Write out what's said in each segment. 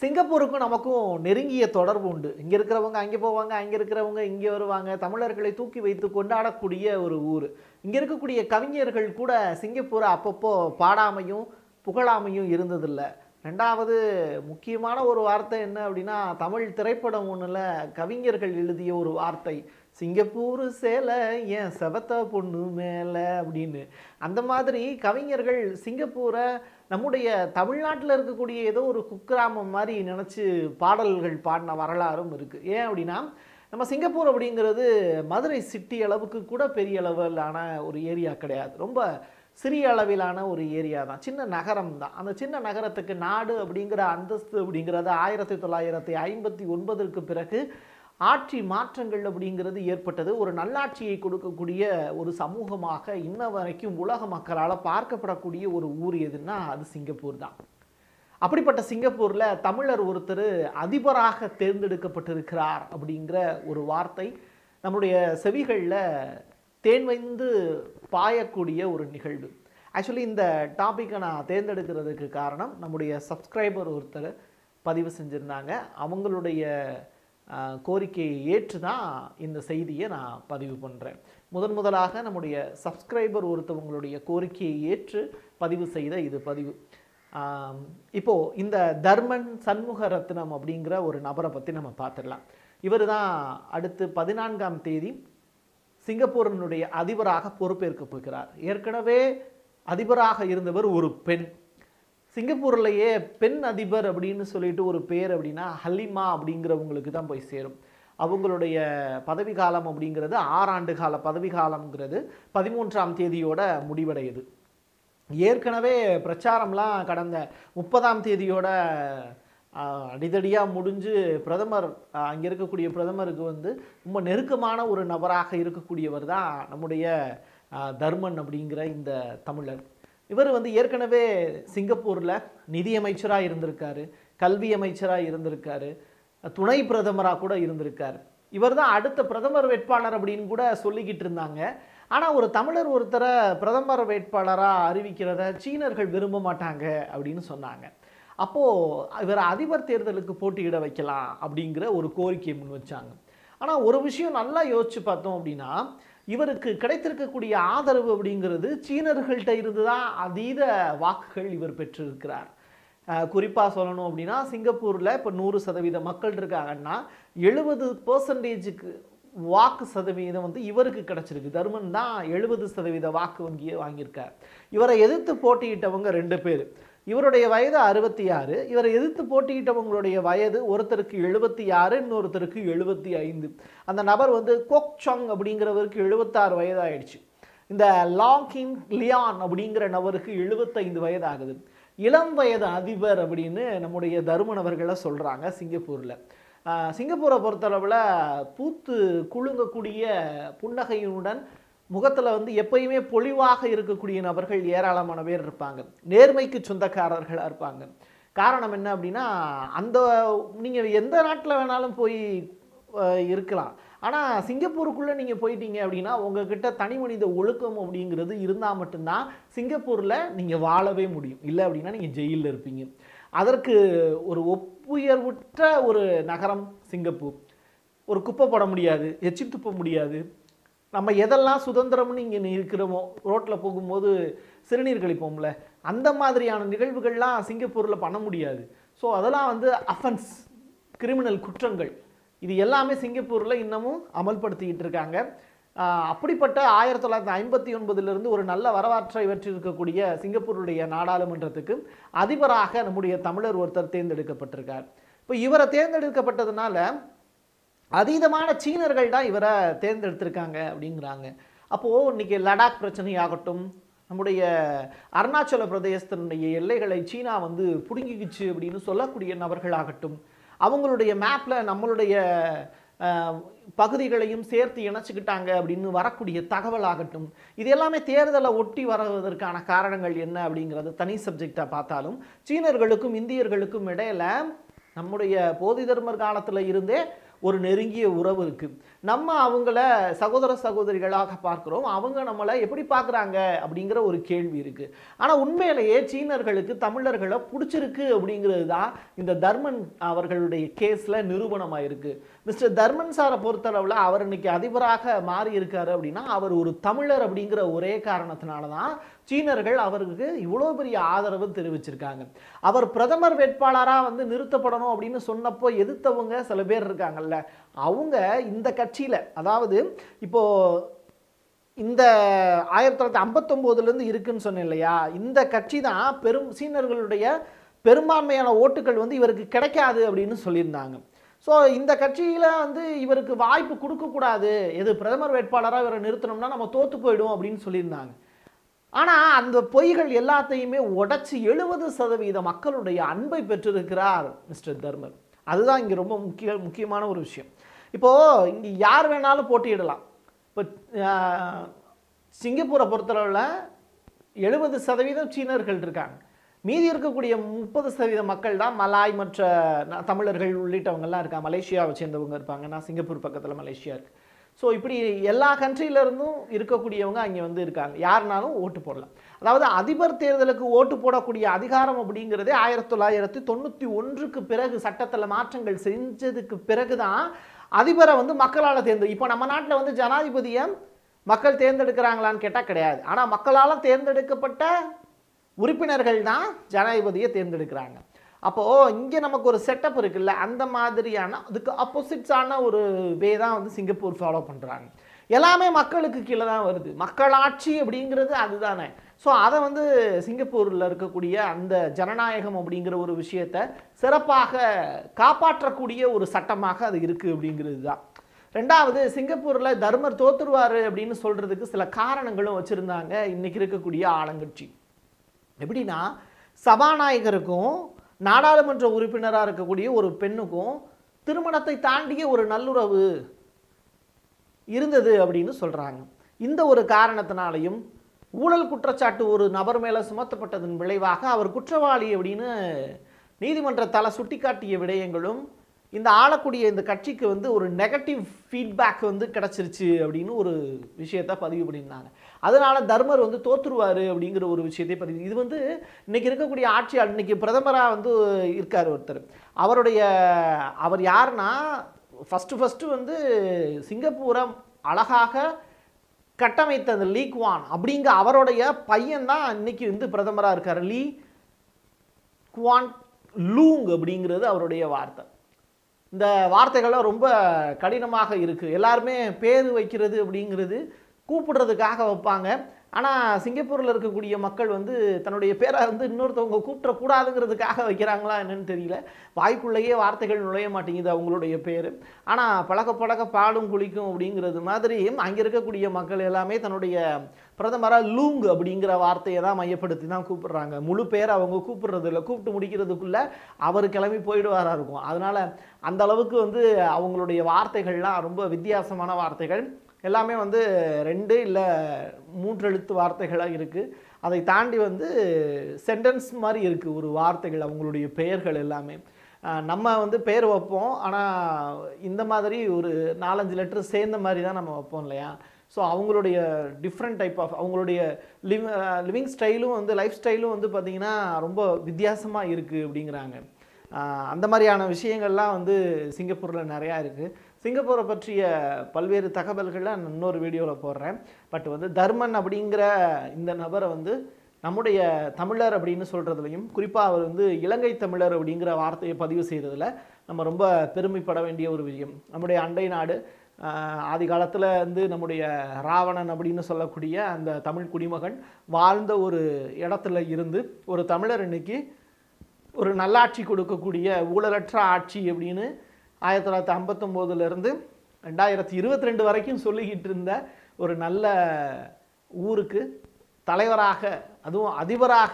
சிங்கப்பூருக்கும் நமக்கும் நெருங்கிய தொடர்பு உண்டு இங்கே இருக்கிறவங்க அங்கே போவாங்க அங்கே இருக்கிறவங்க இங்கே வருவாங்க தமிழர்களை தூக்கி வைத்து கொண்டாடக்கூடிய ஒரு ஊர் இங்கே இருக்கக்கூடிய கவிஞர்கள் கூட சிங்கப்பூரை அப்பப்போ பாடாமையும் புகழாமையும் இருந்ததில்லை ரெண்டாவது முக்கியமான ஒரு வார்த்தை என்ன அப்படின்னா தமிழ் திரைப்படம் ஒன்றில் கவிஞர்கள் எழுதிய ஒரு வார்த்தை சிங்கப்பூர் சேலை ஏன் செவத்த பொண்ணு மேலே அப்படின்னு அந்த மாதிரி கவிஞர்கள் சிங்கப்பூரை நம்முடைய தமிழ்நாட்டில் இருக்கக்கூடிய ஏதோ ஒரு குக்கிராமம் மாதிரி நினச்சி பாடல்கள் பாடின வரலாறும் இருக்குது ஏன் அப்படின்னா நம்ம சிங்கப்பூர் அப்படிங்கிறது மதுரை சிட்டி அளவுக்கு கூட பெரிய அளவிலான ஒரு ஏரியா கிடையாது ரொம்ப சிறிய அளவிலான ஒரு ஏரியா தான் சின்ன நகரம் தான் அந்த சின்ன நகரத்துக்கு நாடு அப்படிங்கிற அந்தஸ்து அப்படிங்கிறது ஆயிரத்தி தொள்ளாயிரத்தி ஐம்பத்தி ஒன்பதற்கு பிறகு ஆட்சி மாற்றங்கள் அப்படிங்கிறது ஏற்பட்டது ஒரு நல்லாட்சியை கொடுக்கக்கூடிய ஒரு சமூகமாக இன்ன வரைக்கும் உலக மக்களால் பார்க்கப்படக்கூடிய ஒரு ஊர் எதுன்னா அது சிங்கப்பூர் தான் அப்படிப்பட்ட சிங்கப்பூரில் தமிழர் ஒருத்தர் அதிபராக தேர்ந்தெடுக்கப்பட்டிருக்கிறார் அப்படிங்கிற ஒரு வார்த்தை நம்முடைய செவிகளில் தேன் வைந்து பாயக்கூடிய ஒரு நிகழ்வு ஆக்சுவலி இந்த டாப்பிக்கை நான் தேர்ந்தெடுக்கிறதுக்கு காரணம் நம்முடைய சப்ஸ்கிரைபர் ஒருத்தர் பதிவு செஞ்சுருந்தாங்க அவங்களுடைய ஆஹ், கோரிக்கையை ஏற்று தான் இந்த செய்தியை நான் பதிவு பண்ணுறேன் முதன் முதலாக நம்முடைய சப்ஸ்கிரைபர் ஒருத்தவங்களுடைய கோரிக்கையை ஏற்று பதிவு செய்த இது பதிவு ஆம், இப்போ இந்த தர்மன் சண்முக ரத்னம் அப்படிங்கிற ஒரு நபரை பற்றி நம்ம பார்த்துடலாம் இவர் தான் அடுத்து பதினான்காம் தேதி சிங்கப்பூரினுடைய அதிபராக பொறுப்பேற்க போகிறார் ஏற்கனவே அதிபராக இருந்தவர் ஒரு பெண் சிங்கப்பூர்லேயே பெண் அதிபர் அப்படின்னு சொல்லிட்டு ஒரு பேர் அப்படின்னா ஹலிமா அப்படிங்கிறவங்களுக்கு தான் போய் சேரும் அவங்களுடைய பதவி காலம் அப்படிங்கிறது ஆறாண்டு கால பதவி காலம்ங்கிறது பதிமூன்றாம் தேதியோட முடிவடையுது ஏற்கனவே பிரச்சாரம்லாம் கடந்த முப்பதாம் தேதியோட ஆஹ், அடிதடியாக முடிஞ்சு பிரதமர் ஆஹ், அங்கே இருக்கக்கூடிய பிரதமருக்கு வந்து ரொம்ப நெருக்கமான ஒரு நபராக இருக்கக்கூடியவர் தான் நம்முடைய ஆஹ், தர்மன் அப்படிங்கிற இந்த தமிழர் இவர் வந்து ஏற்கனவே சிங்கப்பூரில் நிதியமைச்சராக இருந்திருக்காரு கல்வி அமைச்சராக இருந்திருக்காரு துணை பிரதமராக கூட இருந்திருக்காரு இவர் தான் அடுத்த பிரதமர் வேட்பாளர் அப்படின்னு கூட சொல்லிக்கிட்டு இருந்தாங்க ஆனால் ஒரு தமிழர் ஒருத்தரை பிரதமர் வேட்பாளராக அறிவிக்கிறத சீனர்கள் விரும்ப மாட்டாங்க அப்படின்னு சொன்னாங்க அப்போது இவர் அதிபர் தேர்தலுக்கு போட்டியிட வைக்கலாம் அப்படிங்கிற ஒரு கோரிக்கையை முன் வச்சாங்க ஆனால் ஒரு விஷயம் நல்லா யோசிச்சு பார்த்தோம் அப்படின்னா இவருக்கு கிடைத்திருக்கக்கூடிய ஆதரவு அப்படிங்கிறது சீனர்கள்ட்ட இருந்து தான் அதீத வாக்குகள் இவர் பெற்றிருக்கிறார் குறிப்பாக சொல்லணும் அப்படின்னா சிங்கப்பூரில் இப்போ நூறு சதவீத மக்கள் இருக்காங்கன்னா எழுபது பர்சன்டேஜுக்கு வாக்கு சதவீதம் வந்து இவருக்கு கிடச்சிருக்கு தர்மன் தான் எழுபது சதவீத வாக்கு வங்கியை வாங்கியிருக்கார் இவரை எதிர்த்து போட்டியிட்டவங்க ரெண்டு பேர் இவருடைய வயது அறுபத்தி ஆறு இவரை எதிர்த்து போட்டியிட்டவங்களுடைய வயது ஒருத்தருக்கு எழுபத்தி ஆறு இன்னொருத்தருக்கு எழுபத்தி ஐந்து அந்த நபர் வந்து கோக் சாங் அப்படிங்கிறவருக்கு எழுபத்தாறு வயதாயிடுச்சு இந்த லாங்கின் லியான் அப்படிங்கிற நபருக்கு எழுபத்தைந்து வயது ஆகுது இளம் வயது அதிபர் அப்படின்னு நம்முடைய தருமன் அவர்களை சொல்கிறாங்க சிங்கப்பூரில் சிங்கப்பூரை பொறுத்தளவில் பூத்து குலுங்கக்கூடிய புன்னகையுடன் முகத்தில் வந்து எப்பயுமே பொலிவாக இருக்கக்கூடிய நபர்கள் ஏராளமான பேர் இருப்பாங்க நேர்மைக்கு சொந்தக்காரர்களாக இருப்பாங்க காரணம் என்ன அப்படின்னா அந்த நீங்கள் எந்த நாட்டில் வேணாலும் போய் அஹ், இருக்கலாம் ஆனால் சிங்கப்பூருக்குள்ளே நீங்கள் போயிட்டீங்க அப்படின்னா உங்ககிட்ட தனி மனித ஒழுக்கம் அப்படிங்கிறது இருந்தால் மட்டும்தான் சிங்கப்பூரில் நீங்கள் வாழவே முடியும் இல்லை அப்படின்னா நீங்கள் ஜெயிலில் இருப்பீங்க அதற்கு ஒரு ஒப்புயர்வுற்ற ஒரு நகரம் சிங்கப்பூர் ஒரு குப்பை போட முடியாது எச்சி துப்ப முடியாது நம்ம எதெல்லாம் சுதந்திரம்னு இங்கே இருக்கிறோமோ ரோட்டில் போகும்போது சிறுநீர் கழிப்போம்ல அந்த மாதிரியான நிகழ்வுகள்லாம் சிங்கப்பூரில் பண்ண முடியாது ஸோ அதெல்லாம் வந்து அஃபென்ஸ் கிரிமினல் குற்றங்கள் இது எல்லாமே சிங்கப்பூரில் இன்னமும் அமல்படுத்திக்கிட்டு இருக்காங்க ஆஹ் அப்படிப்பட்ட ஆயிரத்தி தொள்ளாயிரத்தி ஐம்பத்தி ஒன்பதிலிருந்து ஒரு நல்ல வரலாற்றை பெற்றிருக்கக்கூடிய சிங்கப்பூருடைய நாடாளுமன்றத்துக்கு அதிபராக நம்முடைய தமிழர் ஒருத்தர் தேர்ந்தெடுக்கப்பட்டிருக்கார் இப்போ இவரை தேர்ந்தெடுக்கப்பட்டதுனால அதீதமான சீனர்கள் தான் இவரை தேர்ந்தெடுத்திருக்காங்க அப்படிங்கிறாங்க அப்போது இன்னைக்கு லடாக் பிரச்சனையாகட்டும் நம்முடைய அருணாச்சல பிரதேசத்தினுடைய எல்லைகளை சீனா வந்து பிடுங்கிக்கிச்சு அப்படின்னு சொல்லக்கூடிய நபர்களாகட்டும் அவங்களுடைய மேப்பில் நம்மளுடைய அஹ், பகுதிகளையும் சேர்த்து இணைச்சிக்கிட்டாங்க அப்படின்னு வரக்கூடிய தகவலாகட்டும் இது எல்லாமே தேர்தலை ஒட்டி வருவதற்கான காரணங்கள் என்ன அப்படிங்கிறது தனி சப்ஜெக்டாக பார்த்தாலும் சீனர்களுக்கும் இந்தியர்களுக்கும் இடையில நம்முடைய போதி தர்மர் காலத்தில் இருந்தே ஒரு நெருங்கிய உறவு இருக்குது நம்ம அவங்கள சகோதர சகோதரிகளாக பார்க்கிறோம் அவங்க நம்மளை எப்படி பார்க்குறாங்க அப்படிங்கிற ஒரு கேள்வி இருக்கு ஆனால் உண்மையிலேயே சீனர்களுக்கு தமிழர்களை பிடிச்சிருக்கு அப்படிங்கிறது தான் இந்த தர்மன் அவர்களுடைய கேஸில் நிரூபணமாயிருக்கு மிஸ்டர் தர்மன் சாரை பொறுத்தளவில் அவர் இன்னைக்கு அதிபராக மாறி இருக்காரு அப்படின்னா அவர் ஒரு தமிழர் அப்படிங்கிற ஒரே காரணத்தினால தான் சீனர்கள் அவருக்கு இவ்வளோ பெரிய ஆதரவு தெரிவிச்சிருக்காங்க அவர் பிரதமர் வேட்பாளராக வந்து நிறுத்தப்படணும் அப்படின்னு சொன்னப்போ எதிர்த்தவங்க சில பேர் இருக்காங்கல்ல அவங்க இந்த கட்சியில் அதாவது இப்போ இந்த ஆயிரத்தி தொள்ளாயிரத்தி ஐம்பத்தொம்போதுலேருந்து இருக்குன்னு சொன்னேன் இல்லையா இந்த கட்சி தான் பெரும் சீனர்களுடைய பெரும்பான்மையான ஓட்டுகள் வந்து இவருக்கு கிடைக்காது அப்படின்னு சொல்லியிருந்தாங்க ஸோ இந்த கட்சியில் வந்து இவருக்கு வாய்ப்பு கொடுக்கக்கூடாது எது பிரதமர் வேட்பாளராக இவரை நிறுத்தணும்னா நம்ம தோத்து போயிடும் அப்படின்னு சொல்லியிருந்தாங்க ஆனால் அந்த பொய்கள் எல்லாத்தையுமே உடைச்சி எழுபது சதவீத மக்களுடைய அன்பை பெற்றிருக்கிறார் மிஸ்டர் தர்மர் அதுதான் இங்கே ரொம்ப முக்கிய முக்கியமான ஒரு விஷயம் இப்போது இங்கே யார் வேணாலும் போட்டியிடலாம் இப்போ ஆஹ், சிங்கப்பூரை பொறுத்தளவில் எழுபது சதவீதம் சீனர்கள் இருக்காங்க மீதி இருக்கக்கூடிய முப்பது சதவீத மக்கள் தான் மலாய் மற்ற ந- தமிழர்கள் உள்ளிட்டவங்கெல்லாம் இருக்காங்க மலேசியாவை சேர்ந்தவங்க இருப்பாங்க நான் சிங்கப்பூர் பக்கத்தில் மலேசியா இருக்கு ஸோ இப்படி எல்லா countryல இருந்தும் இருக்கக்கூடியவங்க அங்கே வந்து இருக்காங்க யாருனாலும் ஓட்டு போடலாம் அதாவது அதிபர் தேர்தலுக்கு ஓட்டு போடக்கூடிய அதிகாரம் அப்படிங்கிறதே ஆயிரத்தி தொள்ளாயிரத்தி தொண்ணூற்றி ஒன்றுக்கு பிறகு சட்டத்தில் மாற்றங்கள் செஞ்சதுக்கு பிறகு தான் அதிபரை வந்து மக்களால் தேர்ந்து இப்போ நம்ம நாட்டில் வந்து ஜனாதிபதியை மக்கள் தேர்ந்தெடுக்கிறாங்களான்னு கேட்டால் கிடையாது ஆனால் மக்களால் தேர்ந்தெடுக்கப்பட்ட உறுப்பினர்கள் தான் ஜனாதிபதியை தேர்ந்தெடுக்கிறாங்க அப்போது இங்கே நமக்கு ஒரு செட்டப் இருக்குல்ல அந்த மாதிரியான அதுக்கு ஆப்போசிட்ஸான ஒரு வே தான் வந்து சிங்கப்பூர் ஃபாலோ பண்ணுறாங்க எல்லாமே மக்களுக்கு கீழே தான் வருது மக்களாட்சி அப்படிங்கிறது அதுதானே ஸோ அதை வந்து சிங்கப்பூரில் இருக்கக்கூடிய அந்த ஜனநாயகம் அப்படிங்கிற ஒரு விஷயத்தை சிறப்பாக காப்பாற்றக்கூடிய ஒரு சட்டமாக அது இருக்குது அப்படிங்கிறது தான் ரெண்டாவது சிங்கப்பூரில் தர்மர் தோத்துருவார் அப்படின்னு சொல்கிறதுக்கு சில காரணங்களும் வச்சுருந்தாங்க இன்றைக்கி இருக்கக்கூடிய ஆளுங்கட்சி எப்படின்னா சபாநாயகருக்கும் நாடாளுமன்ற உறுப்பினராக இருக்கக்கூடிய ஒரு பெண்ணுக்கும் திருமணத்தை தாண்டிய ஒரு நல்லுறவு இருந்தது அப்படின்னு சொல்கிறாங்க இந்த ஒரு காரணத்தினாலையும் ஊழல் குற்றச்சாட்டு ஒரு நபர் மேலே சுமத்தப்பட்டதன் விளைவாக அவர் குற்றவாளி அப்படின்னு நீதிமன்றத்தால் சுட்டிக்காட்டிய விடயங்களும் இந்த ஆளக்கூடிய இந்த கட்சிக்கு வந்து ஒரு நெகட்டிவ் ஃபீட்பேக் வந்து கிடச்சிருச்சு அப்படின்னு ஒரு விஷயத்த பதிவு பண்ணியிருந்தாங்க அதனால தர்மர் வந்து தோத்துருவார் அப்படிங்கிற ஒரு விஷயத்தை பதிவு இது வந்து இன்னைக்கு இருக்கக்கூடிய ஆட்சியாளர் இன்னைக்கு பிரதமராக வந்து இருக்கார் ஒருத்தர் அவருடைய அவர் யாருன்னா ஃபஸ்ட்டு ஃபஸ்ட்டு வந்து சிங்கப்பூரை அழகாக கட்டமைத்த அந்த லீ குவான் அப்படிங்க அவருடைய பையன் தான் இன்னைக்கு வந்து பிரதமராக இருக்கார் லீ குவான் லூங் அப்படிங்கிறது அவருடைய வார்த்தை இந்த வார்த்தைகள்லாம் ரொம்ப கடினமாக இருக்குது எல்லாருமே பேர் வைக்கிறது அப்படிங்கிறது கூப்பிடுறதுக்காக வைப்பாங்க ஆனால் சிங்கப்பூரில் இருக்கக்கூடிய மக்கள் வந்து தன்னுடைய பேரை வந்து இன்னொருத்தவங்க கூப்பிடக்கூடாதுங்கிறதுக்காக வைக்கிறாங்களா என்னன்னு தெரியல வாய்க்குள்ளேயே வார்த்தைகள் நுழைய மாட்டேங்குது அவங்களுடைய பேர் ஆனால் பழக பழக பாலும் குளிக்கும் அப்படிங்கிறது மாதிரி அங்கே இருக்கக்கூடிய மக்கள் எல்லாமே தன்னுடைய பிரதமராக லூங் அப்படிங்கிற வார்த்தையை தான் மையப்படுத்தி தான் கூப்பிடுறாங்க முழு பேர் அவங்க கூப்பிடுறது இல்லை கூப்பிட்டு முடிக்கிறதுக்குள்ள அவர் கிளம்பி போயிடுவாரா இருக்கும் அதனால அந்த அளவுக்கு வந்து அவங்களுடைய வார்த்தைகள்லாம் ரொம்ப வித்தியாசமான வார்த்தைகள் எல்லாமே வந்து ரெண்டு இல்லை மூன்று எழுத்து வார்த்தைகளாக இருக்குது அதை தாண்டி வந்து சென்டென்ஸ் மாதிரி இருக்குது ஒரு வார்த்தைகள் அவங்களுடைய பெயர்கள் எல்லாமே ஆஹ் நம்ம வந்து பேர் வைப்போம் ஆனால் இந்த மாதிரி ஒரு நாலஞ்சு லெட்டர் சேர்ந்த மாதிரி தான் நம்ம வைப்போம் இல்லையா ஸோ அவங்களுடைய டிஃப்ரெண்ட் டைப் ஆஃப் அவங்களுடைய லிவ் லிவிங் ஸ்டைலும் வந்து லைஃப் ஸ்டைலும் வந்து பார்த்திங்கன்னா ரொம்ப வித்தியாசமாக இருக்குது அப்படிங்கிறாங்க ஆஹ் அந்த மாதிரியான விஷயங்கள்லாம் வந்து சிங்கப்பூரில் நிறையா இருக்குது சிங்கப்பூரை பற்றிய பல்வேறு தகவல்களை நான் இன்னொரு வீடியோவில் போடுறேன் பட் வந்து தர்மன் அப்படிங்கிற இந்த நபரை வந்து நம்முடைய தமிழர் அப்படின்னு சொல்கிறதுலையும் குறிப்பாக அவர் வந்து இலங்கை தமிழர் அப்படிங்கிற வார்த்தையை பதிவு செய்கிறதுல நம்ம ரொம்ப பெருமைப்பட வேண்டிய ஒரு விஷயம் நம்முடைய அண்டை நாடு ஆஹ் ஆதி காலத்தில் வந்து நம்முடைய ராவணன் அப்படின்னு சொல்லக்கூடிய அந்த தமிழ் குடிமகன் வாழ்ந்த ஒரு இடத்துல இருந்து ஒரு தமிழர் இன்னைக்கு ஒரு நல்லாட்சி கொடுக்கக்கூடிய ஊழலற்ற ஆட்சி அப்படின்னு ஆயிரத்தி தொள்ளாயிரத்தி ஐம்பத்தொம்போதுலேருந்து ரெண்டாயிரத்தி இருபத்தி ரெண்டு வரைக்கும் சொல்லிக்கிட்டு இருந்த ஒரு நல்ல ஊருக்கு தலைவராக அதுவும் அதிபராக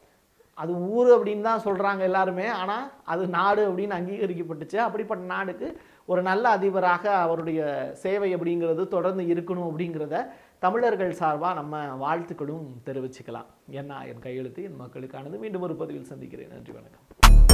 அது ஊர் அப்படின்னு தான் சொல்கிறாங்க எல்லாருமே ஆனால் அது நாடு அப்படின்னு அங்கீகரிக்கப்பட்டுச்சு அப்படிப்பட்ட நாடுக்கு ஒரு நல்ல அதிபராக அவருடைய சேவை அப்படிங்கிறது தொடர்ந்து இருக்கணும் அப்படிங்கிறத தமிழர்கள் சார்பாக நம்ம வாழ்த்துக்களும் தெரிவிச்சுக்கலாம் என்ன என் கையெழுத்து என் மக்களுக்கானது மீண்டும் ஒரு பதிவில் சந்திக்கிறேன் நன்றி வணக்கம்